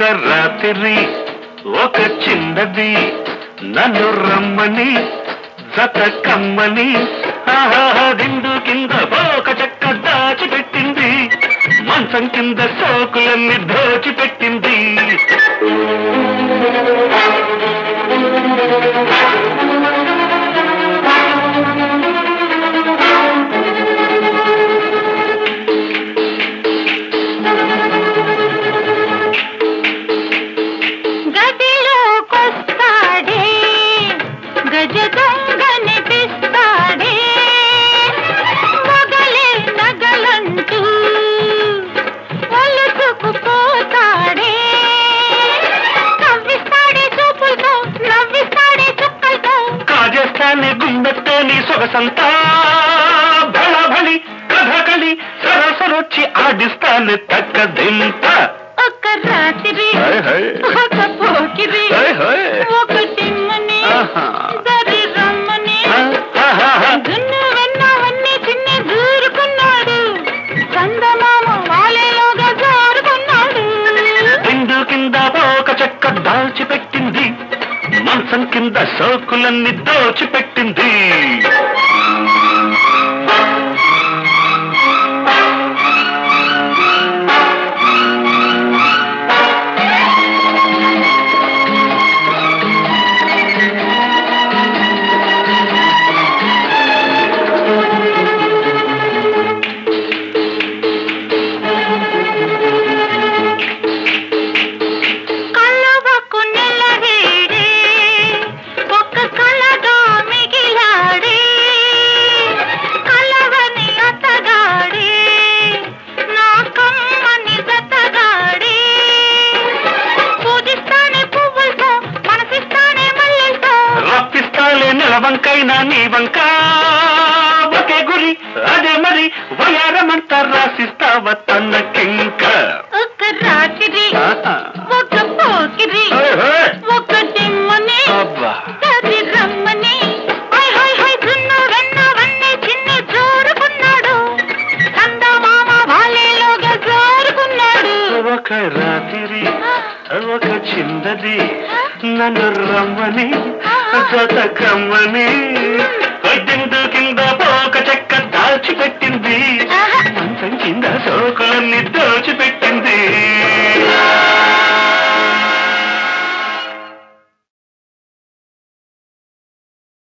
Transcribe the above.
రాత్రి ఒక చిన్నది నన్ను రమ్మని జత కమ్మని ఆహా దిండు కింద ఒక చెక్క దాచిపెట్టింది మంచం కింద సోకులన్నీ దోచిపెట్టింది గదిలోకొస్తాడే గజ దొంగనిపిస్తాడే మొగలే నగలంటూ ఒలుసుకుపోతాడే నవ్విస్తాడే చూపులతో నవ్విస్తాడే చుక్కలతో కాజేస్తానే గుండెతో నీ సొగసంతా బళబళి కథకళి సరసరొచ్చి ఆడిస్తానే తక్కదింత ఒక రాత్రి హాయ్ హాయ్. ఒక పోకిరి హాయ్ హాయ్. ఒక తిమ్మని ఆహా. దరి రమ్మని ఆహాహా. దున్ను వెన్నవన్నీ చిన్ని దూరుకున్నాడు చందమామ వాలేలోగా జారుకున్నాడు దిండు కింద ఒక చెక్క దాల్చిపెట్టింది మంచం కింద సోకులన్నీ దోచిపెట్టింది కళ్ళవకు నెలవేడే ఒక్క కళగా మిగిలాడే కలవని అతగాడే నా కమ్మని జతగాడే పూజిస్తానే పువ్వులతో మనసిస్తానే మల్లెలతో రప్పిస్తాలే నిలవంకైనా నీ వంక ఒకే గురి అదే మరి వయారమంతా రాసిస్తావ తనకింక ఒక రాత్రి ఆహా. ఒక పోకిరి హాయ్ హాయ్. ఒక దిమ్మని అబ్బా దరి రమ్మని హై హై హై దున్ను వెన్నవన్నీ చిన్ని జోరుకున్నాడు చందమామ వాలేలోగా జోరుకున్నాడు ఒక రాత్రి ఒక చిన్నది నన్ను రమ్మని జత కమ్మని దిండు కింద ఒక చెక్క దాచిపెట్టింది